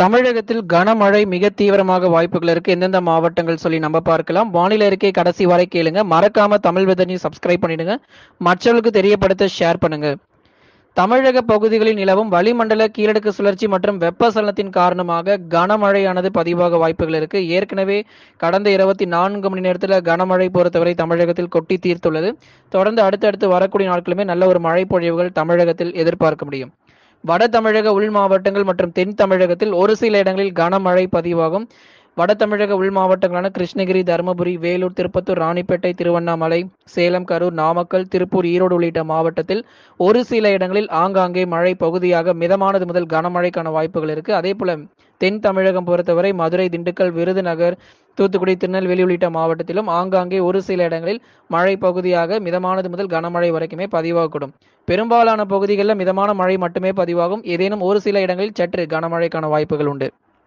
தமிழகத்தில் கனமழை மிக தீவிரமாக வாய்ப்புகள் இருக்கு எந்தெந்த மாவட்டங்கள் சொல்லி நம்ம பார்க்கலாம் வானிலை அறிக்கை கடைசி வரை கேளுங்க மறக்காம தமிழ் வெதனையும் சப்ஸ்கிரைப் பண்ணிடுங்க மற்றவர்களுக்கு தெரியப்படுத்த ஷேர் பண்ணுங்க தமிழக பகுதிகளில் நிலவும் வளிமண்டல கீழடுக்கு சுழற்சி மற்றும் வெப்பசலனத்தின் காரணமாக கனமழையானது பதிவாக வாய்ப்புகள் இருக்கு ஏற்கனவே கடந்த இருபத்தி நான்கு மணி நேரத்தில் கனமழை பொறுத்தவரை தமிழகத்தில் கொட்டி தீர்த்துள்ளது தொடர்ந்து அடுத்தடுத்து வரக்கூடிய நாட்களுமே நல்ல ஒரு மழை பொழிவுகள் தமிழகத்தில் எதிர்பார்க்க முடியும் வட தமிழக உள் மாவட்டங்கள் மற்றும் தென் தமிழகத்தில் ஒரு சில இடங்களில் கனமழை பதிவாகும் வட தமிழக உள் மாவட்டங்களான கிருஷ்ணகிரி தருமபுரி வேலூர் திருப்பத்தூர் ராணிப்பேட்டை திருவண்ணாமலை சேலம் கரூர் நாமக்கல் திருப்பூர் ஈரோடு உள்ளிட்ட மாவட்டத்தில் ஒரு சில இடங்களில் ஆங்காங்கே மழை பகுதியாக மிதமானது முதல் கனமழைக்கான வாய்ப்புகள் இருக்கு அதே போல தென் தமிழகம் பொறுத்தவரை மதுரை திண்டுக்கல் விருதுநகர் தூத்துக்குடி திருநெல்வேலி உள்ளிட்ட மாவட்டத்திலும் ஆங்காங்கே ஒரு சில இடங்களில் மழை பகுதியாக மிதமானது முதல் கனமழை வரைக்குமே பதிவாகக்கூடும் பெரும்பாலான பகுதிகளில் மிதமான மழை மட்டுமே பதிவாகும் ஏதேனும் ஒரு சில இடங்களில் சற்று கனமழைக்கான வாய்ப்புகள் உண்டு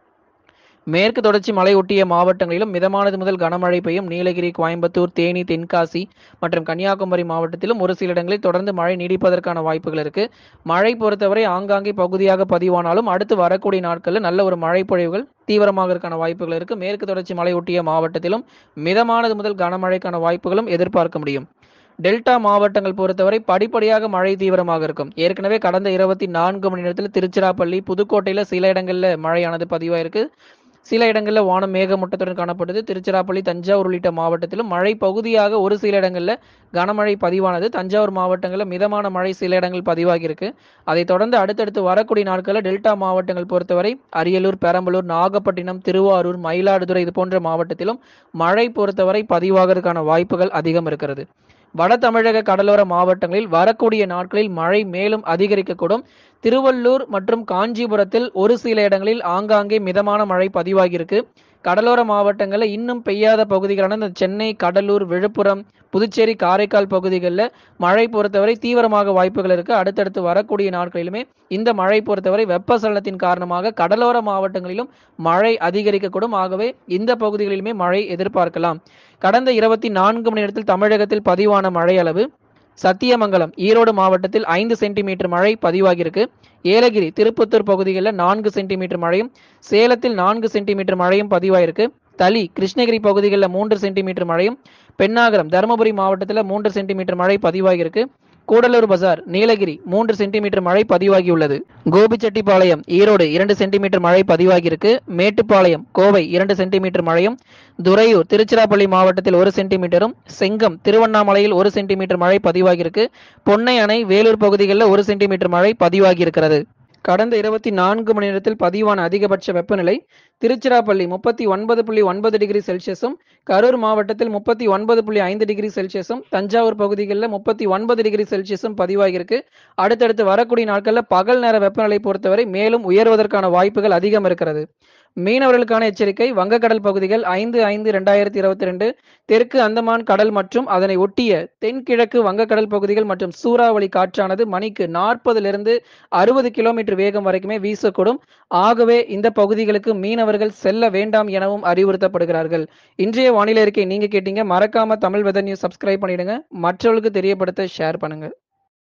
மேற்கு தொடர்ச்சி மலை ஒட்டிய மாவட்டங்களிலும் மிதமானது முதல் கனமழை பெய்யும் நீலகிரி கோயம்புத்தூர் தேனி தென்காசி மற்றும் கன்னியாகுமரி மாவட்டத்திலும் ஒரு சில இடங்களில் தொடர்ந்து மழை நீடிப்பதற்கான வாய்ப்புகள் இருக்கு மழை பொறுத்தவரை ஆங்காங்கே பகுதியாக பதிவானாலும் அடுத்து வரக்கூடிய நாட்களில் நல்ல ஒரு மழை பொழிவுகள் தீவிரமாக இருக்கான வாய்ப்புகள் இருக்கு மேற்கு தொடர்ச்சி மலை ஒட்டிய மாவட்டத்திலும் மிதமானது முதல் கனமழைக்கான வாய்ப்புகளும் எதிர்பார்க்க முடியும் டெல்டா மாவட்டங்கள் பொறுத்தவரை படிப்படியாக மழை தீவிரமாக இருக்கும் ஏற்கனவே கடந்த இருபத்தி நான்கு மணி நேரத்தில் திருச்சிராப்பள்ளி புதுக்கோட்டையில சில இடங்கள்ல மழையானது பதிவாயிருக்கு சில இடங்களில் வானம் மேகமூட்டத்துடன் காணப்பட்டது திருச்சிராப்பள்ளி தஞ்சாவூர் உள்ளிட்ட மாவட்டத்திலும் மழை பகுதியாக ஒரு சில இடங்களில் கனமழை பதிவானது தஞ்சாவூர் மாவட்டங்களில் மிதமான மழை சில இடங்கள் பதிவாகியிருக்கு அதைத் தொடர்ந்து அடுத்தடுத்து வரக்கூடிய நாட்களில் டெல்டா மாவட்டங்கள் பொறுத்தவரை அரியலூர் பெரம்பலூர் நாகப்பட்டினம் திருவாரூர் மயிலாடுதுறை இது போன்ற மாவட்டத்திலும் மழை பொறுத்தவரை பதிவாகிறதுக்கான வாய்ப்புகள் அதிகம் இருக்கிறது வட தமிழக கடலோர மாவட்டங்களில் வரக்கூடிய நாட்களில் மழை மேலும் அதிகரிக்கக்கூடும் திருவள்ளூர் மற்றும் காஞ்சிபுரத்தில் ஒரு சில இடங்களில் ஆங்காங்கே மிதமான மழை பதிவாகியிருக்கு கடலோர மாவட்டங்களில் இன்னும் பெய்யாத பகுதிகளான இந்த சென்னை கடலூர் விழுப்புரம் புதுச்சேரி காரைக்கால் பகுதிகளில் மழை பொறுத்தவரை தீவிரமாக வாய்ப்புகள் இருக்கு அடுத்தடுத்து வரக்கூடிய நாட்களிலுமே இந்த மழை பொறுத்தவரை வெப்பசலனத்தின் காரணமாக கடலோர மாவட்டங்களிலும் மழை அதிகரிக்கக்கூடும் ஆகவே இந்த பகுதிகளிலுமே மழை எதிர்பார்க்கலாம் கடந்த இருபத்தி நான்கு மணி நேரத்தில் தமிழகத்தில் பதிவான மழை அளவு சத்தியமங்கலம் ஈரோடு மாவட்டத்தில் ஐந்து சென்டிமீட்டர் மழை பதிவாகியிருக்கு ஏலகிரி திருப்பத்தூர் பகுதிகளில் நான்கு சென்டிமீட்டர் மழையும் சேலத்தில் நான்கு சென்டிமீட்டர் மழையும் பதிவாயிருக்கு தளி கிருஷ்ணகிரி பகுதிகளில் மூன்று சென்டிமீட்டர் மழையும் பெண்ணாகரம் தருமபுரி மாவட்டத்தில் மூன்று சென்டிமீட்டர் மழை பதிவாகியிருக்கு கூடலூர் பஜார் நீலகிரி மூன்று சென்டிமீட்டர் மழை பதிவாகியுள்ளது கோபிச்செட்டிப்பாளையம் ஈரோடு இரண்டு சென்டிமீட்டர் மழை பதிவாகியிருக்கு மேட்டுப்பாளையம் கோவை இரண்டு சென்டிமீட்டர் மழையும் துறையூர் திருச்சிராப்பள்ளி மாவட்டத்தில் ஒரு சென்டிமீட்டரும் செங்கம் திருவண்ணாமலையில் ஒரு சென்டிமீட்டர் மழை பதிவாகியிருக்கு பொன்னை அணை வேலூர் பகுதிகளில் ஒரு சென்டிமீட்டர் மழை பதிவாகியிருக்கிறது கடந்த இருபத்தி நான்கு மணி நேரத்தில் பதிவான அதிகபட்ச வெப்பநிலை திருச்சிராப்பள்ளி முப்பத்தி ஒன்பது புள்ளி ஒன்பது டிகிரி செல்சியஸும் கரூர் மாவட்டத்தில் முப்பத்தி ஒன்பது புள்ளி ஐந்து டிகிரி செல்சியஸும் தஞ்சாவூர் பகுதிகளில் முப்பத்தி ஒன்பது டிகிரி செல்சியஸும் பதிவாகியிருக்கு அடுத்தடுத்து வரக்கூடிய நாட்களில் பகல் நேர வெப்பநிலை பொறுத்தவரை மேலும் உயர்வதற்கான வாய்ப்புகள் அதிகம் இருக்கிறது மீனவர்களுக்கான எச்சரிக்கை வங்கக்கடல் பகுதிகள் ஐந்து ஐந்து இரண்டாயிரத்தி இருபத்தி ரெண்டு தெற்கு அந்தமான் கடல் மற்றும் அதனை ஒட்டிய தென்கிழக்கு வங்கக்கடல் பகுதிகள் மற்றும் சூறாவளி காற்றானது மணிக்கு நாற்பதிலிருந்து அறுபது கிலோமீட்டர் வேகம் வரைக்குமே வீசக்கூடும் ஆகவே இந்த பகுதிகளுக்கு மீனவர்கள் செல்ல வேண்டாம் எனவும் அறிவுறுத்தப்படுகிறார்கள் இன்றைய வானிலை அறிக்கை நீங்க கேட்டீங்க மறக்காம தமிழ் வெதர் நியூஸ் சப்ஸ்கிரைப் பண்ணிடுங்க மற்றவர்களுக்கு தெரியப்படுத்த ஷேர் பண்ணுங்க